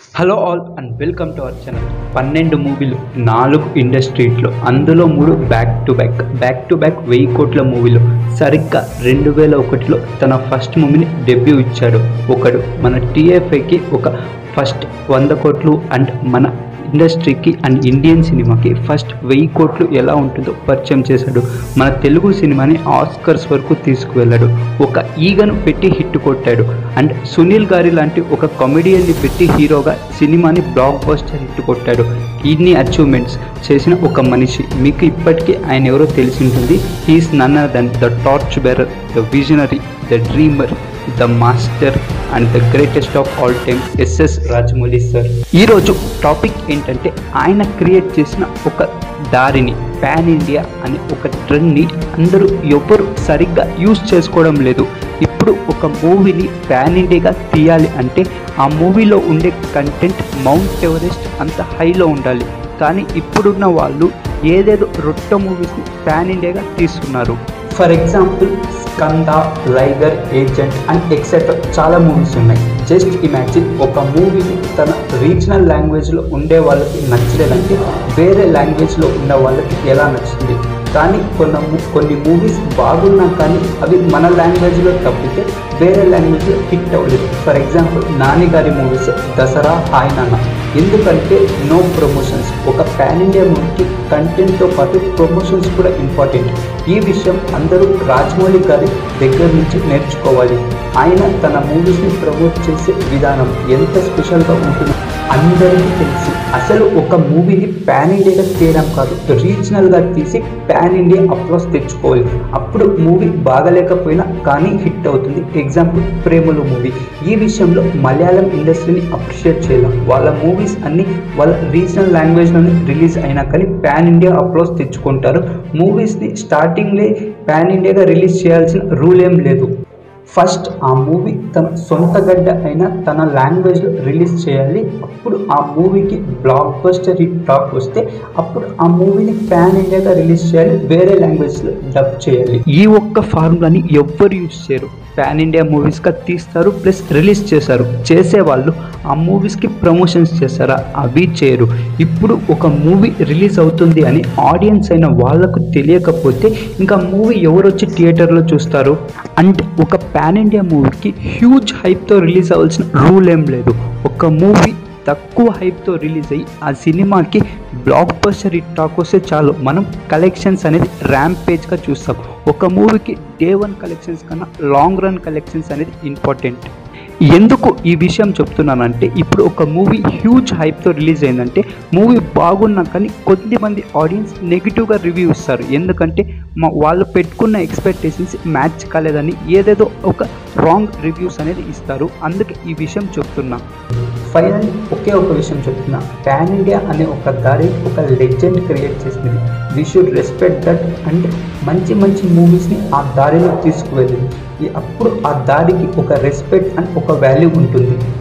hello all and welcome to our channel పన్నెండు మూవీలు నాలుగు ఇండస్ట్రీట్లో అందులో మూడు back to back back to back వెయ్యి కోట్ల మూవీలు సరిగ్గా రెండు వేల ఒకటిలో తన ఫస్ట్ మూవీని డెబ్యూ ఇచ్చాడు ఒకడు మన టీఎఫ్ఐకి ఒక ఫస్ట్ వంద కోట్లు అండ్ మన ఇండస్ట్రీకి అండ్ ఇండియన్ సినిమాకి ఫస్ట్ వెయ్యి కోట్లు ఎలా ఉంటుందో పరిచయం చేశాడు మన తెలుగు సినిమాని ఆస్కర్స్ వరకు తీసుకువెళ్ళాడు ఒక ఈగను పెట్టి హిట్ కొట్టాడు అండ్ సునీల్ గారి లాంటి ఒక కామెడియన్ని పెట్టి హీరోగా సినిమాని బ్లాక్ బస్టర్ హిట్ కొట్టాడు ఇన్ని అచీవ్మెంట్స్ చేసిన ఒక మనిషి మీకు ఇప్పటికీ ఆయన ఎవరో తెలిసి ఉంటుంది he's none then the torch bearer the visionary the dreamer the master and the greatest of all time SS Rajamouli sir ఈరోజు టాపిక్ ఏంటంటే ఆయన క్రియేట్ చేసిన ఒక దారిని పాన్ ఇండియా అనే ఒక ట్రెండ్ని అందరూ ఎవరు సరిగ్గా యూజ్ చేసుకోవడం లేదు ఇప్పుడు ఒక మూవీని పాన్ ఇండియాగా తీయాలి అంటే ఆ మూవీలో ఉండే కంటెంట్ మౌంట్ ఎవరెస్ట్ అంత హైలో ఉండాలి కానీ ఇప్పుడున్న వాళ్ళు ఏదేదో రొట్ట మూవీస్ని పాన్ ఇండియాగా తీస్తున్నారు for example Skanda Liger Agent and etcetera చాలా మూవీస్ ఉన్నాయి జస్ట్ ఇమాజిన్ ఒక మూవీని తన రీజనల్ లాంగ్వేజ్లో ఉండే వాళ్ళకి నచ్చలేదంటే వేరే లాంగ్వేజ్లో ఉన్న వాళ్ళకి ఎలా నచ్చింది కానీ కొన్ని కొన్ని మూవీస్ బాగున్నా కానీ అవి మన లాంగ్వేజ్లో తప్పితే వేరే లాంగ్వేజ్లో హిట్ అవ్వలేదు ఫర్ ఎగ్జాంపుల్ నాని గారి మూవీస్ దసరా హాయ్ నాన్న ఎందుకంటే నో ప్రమోషన్స్ ఒక పాన్ ఇండియా మూవీకి కంటెంట్తో పాటు ప్రమోషన్స్ కూడా ఇంపార్టెంట్ ఈ విషయం అందరూ రాజమౌళి గారి దగ్గర నుంచి నేర్చుకోవాలి ఆయన తన మూవీస్ని ప్రమోట్ చేసే విధానం ఎంత స్పెషల్గా ఉంటుందో అందరికీ తెలిసి అసలు ఒక మూవీని పాన్ ఇండియాగా తీయడం కాదు రీజనల్గా తీసి పాన్ ఇండియా అప్లాస్ తెచ్చుకోవాలి అప్పుడు మూవీ బాగలేకపోయినా కానీ హిట్ అవుతుంది ఎగ్జాంపుల్ ప్రేమలు మూవీ ఈ విషయంలో మలయాళం ఇండస్ట్రీని అప్రిషియేట్ చేయాలి వాళ్ళ మూవీస్ అన్ని వాళ్ళ రీజనల్ లాంగ్వేజ్లోనే రిలీజ్ అయినా కానీ పాన్ ఇండియా అప్లాస్ తెచ్చుకుంటారు మూవీస్ని స్టార్టింగ్లే పాన్ ఇండియాగా రిలీజ్ చేయాల్సిన రూల్ ఏం లేదు ఫస్ట్ ఆ మూవీ తన సొంత గడ్డ అయిన తన లాంగ్వేజ్లో రిలీజ్ చేయాలి అప్పుడు ఆ మూవీకి బ్లాక్ బస్టర్ హిట్ టాక్ వస్తే అప్పుడు ఆ మూవీని పాన్ ఇండియాగా రిలీజ్ చేయాలి వేరే లాంగ్వేజ్లో డబ్ చేయాలి ఈ ఒక్క ఫార్ములాని ఎవ్వరు యూజ్ చేయరు పాన్ ఇండియా మూవీస్గా తీస్తారు ప్లస్ రిలీజ్ చేశారు చేసేవాళ్ళు ఆ మూవీస్కి ప్రమోషన్స్ చేస్తారా అవి చేయరు ఇప్పుడు ఒక మూవీ రిలీజ్ అవుతుంది అని ఆడియన్స్ అయిన వాళ్ళకు తెలియకపోతే ఇంకా మూవీ ఎవరు వచ్చి థియేటర్లో చూస్తారు అండ్ ఒక పాన్ ఇండియా మూవీకి హ్యూజ్ హైప్తో రిలీజ్ అవ్వాల్సిన రూల్ ఏం లేదు ఒక మూవీ తక్కువ హైప్తో రిలీజ్ అయ్యి ఆ సినిమాకి బ్లాక్ బస్టర్ హిట్ టాక్ వస్తే చాలు మనం కలెక్షన్స్ అనేది ర్యాంప్ పేజ్గా చూస్తాం ఒక మూవీకి డే వన్ కలెక్షన్స్ కన్నా లాంగ్ రన్ కలెక్షన్స్ అనేది ఇంపార్టెంట్ ఎందుకు ఈ విషయం చెప్తున్నానంటే ఇప్పుడు ఒక మూవీ హ్యూజ్ హైప్తో రిలీజ్ అయిందంటే మూవీ బాగున్నా కానీ కొద్దిమంది ఆడియన్స్ నెగిటివ్గా రివ్యూ ఇస్తారు ఎందుకంటే మా వాళ్ళు పెట్టుకున్న ఎక్స్పెక్టేషన్స్ మ్యాచ్ కాలేదని ఏదేదో ఒక రాంగ్ రివ్యూస్ అనేది ఇస్తారు అందుకే ఈ విషయం చెప్తున్నా ఫైనల్ ఒకే ఒక విషయం చెప్తున్నా పాన్ ఇండియా అనే ఒక దారి ఒక లెజెండ్ క్రియేట్ చేసింది we should respect that and మంచి మంచి మూవీస్ని ఆ దారిలో తీసుకువెళ్ళింది అప్పుడు ఆ దారికి ఒక రెస్పెక్ట్ అండ్ ఒక వాల్యూ ఉంటుంది